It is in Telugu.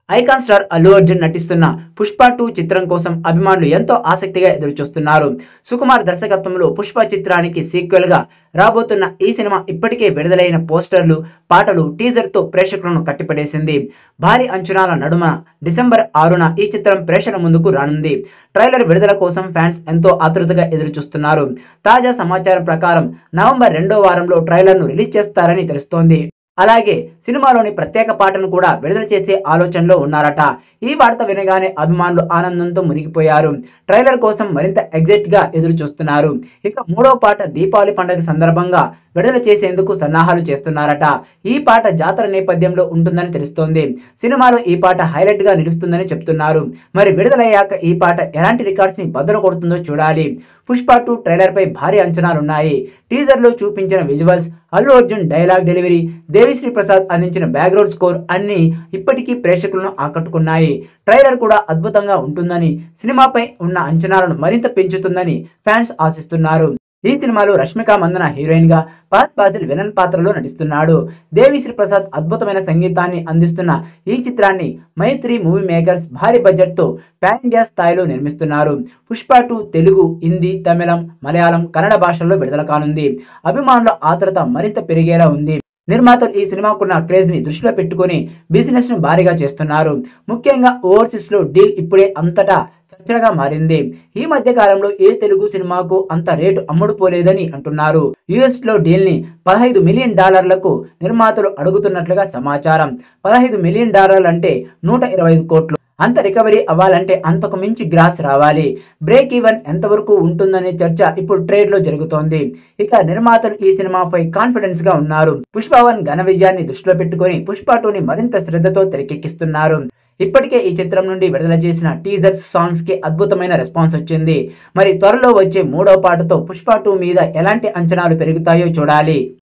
ఐకాన్ స్టార్ అల్లు అర్జున్ నటిస్తున్న పుష్ప టూ చిత్రం కోసం అభిమానులు ఎంతో ఆసక్తిగా ఎదురుచూస్తున్నారు సుకుమార్ దర్శకత్వంలో పుష్ప చిత్రానికి సీక్వెల్ గా రాబోతున్న ఈ సినిమా ఇప్పటికే విడుదలైన పోస్టర్లు పాటలు టీజర్ తో ప్రేక్షకులను కట్టిపడేసింది భారీ అంచనాల నడుమ డిసెంబర్ ఆరున ఈ చిత్రం ప్రేక్షకుల ముందుకు రానుంది ట్రైలర్ విడుదల కోసం ఫ్యాన్స్ ఎంతో ఆతృతగా ఎదురుచూస్తున్నారు తాజా సమాచారం ప్రకారం నవంబర్ రెండో వారంలో ట్రైలర్ను రిలీజ్ చేస్తారని తెలుస్తోంది అలాగే సినిమాలోని ప్రత్యేక పాటను కూడా విడుదల చేసే ఆలోచనలో ఉన్నారట ఈ వార్త వినగానే అభిమానులు ఆనందంతో మునిగిపోయారు ట్రైలర్ కోసం మరింత ఎగ్జైట్ గా ఎదురు చూస్తున్నారు ఇక మూడో పాట దీపావళి పండుగ సందర్భంగా విడుదల చేసేందుకు సన్నాహాలు చేస్తున్నారట ఈ పాట జాతర నేపథ్యంలో ఉంటుందని తెలుస్తోంది సినిమాలో ఈ పాట హైలైట్ గా నిలుస్తుందని చెప్తున్నారు మరి విడుదలయ్యాక ఈ పాట ఎలాంటి రికార్డ్స్ ని బద్దలు కొడుతుందో చూడాలి పుష్ప టూ ట్రైలర్ పై భారీ అంచనాలున్నాయి టీజర్ లో చూపించిన visuals Allu Arjun dialogue delivery Devi Sri Prasad అందించిన బ్యాక్గ్రౌండ్ స్కోర్ అన్ని ఇప్పటికీ ప్రేక్షకులను ఆకట్టుకున్నాయి ట్రైలర్ కూడా అద్భుతంగా ఉంటుందని సినిమాపై ఉన్న అంచనాలను మరింత పెంచుతుందని ఫ్యాన్స్ ఆశిస్తున్నారు ఈ సినిమాలో రష్మిక మందన హీరోయిన్ గా పాత్ బాజిల్ విలన్ పాత్రలో నటిస్తున్నాడు దేవిశ్రీ ప్రసాద్ అద్భుతమైన సంగీతాన్ని అందిస్తున్న ఈ చిత్రాన్ని మైత్రి మూవీ మేకర్స్ భారీ బడ్జెట్ తో పాన్ ఇండియా స్థాయిలో నిర్మిస్తున్నారు పుష్ప టూ తెలుగు హిందీ తమిళం మలయాళం కన్నడ భాషల్లో విడుదల కానుంది అభిమానుల ఆతృత మరింత పెరిగేలా ఉంది నిర్మాతలు ఈ సినిమాకున్న క్రేజ్ ని దృష్టిలో పెట్టుకుని బిజినెస్ ను భారీగా చేస్తున్నారు ముఖ్యంగా ఓవర్సీస్ లో డీల్ ఇప్పుడే అంతటా చర్చగా మారింది ఈ మధ్య కాలంలో ఏ తెలుగు సినిమాకు అంత రేటు అమ్ముడుపోలేదని అంటున్నారు యుఎస్ లో డీల్ ని పదహైదు మిలియన్ డాలర్లకు నిర్మాతలు అడుగుతున్నట్లుగా సమాచారం పదహైదు మిలియన్ డాలర్లు అంటే నూట ఇరవై ఐదు కోట్లు అంత రికవరీ అవ్వాలంటే అంతకు మించి గ్రాస్ రావాలి బ్రేక్ ఈవెన్ ఎంతవరకు ఉంటుందనే చర్చ ఇప్పుడు ట్రేడ్ లో జరుగుతోంది ఇక నిర్మాతలు ఈ సినిమాపై కాన్ఫిడెన్స్ గా ఉన్నారు పుష్ప వన్ ఘన విజయాన్ని దృష్టిలో పెట్టుకొని పుష్ప టూని మరింత శ్రద్ధతో తెరకెక్కిస్తున్నారు ఇప్పటికే ఈ చిత్రం నుండి విడుదల చేసిన టీజర్స్ సాంగ్స్ కి అద్భుతమైన రెస్పాన్స్ వచ్చింది మరి త్వరలో వచ్చే మూడో పాటతో పుష్ప టూ మీద ఎలాంటి అంచనాలు పెరుగుతాయో చూడాలి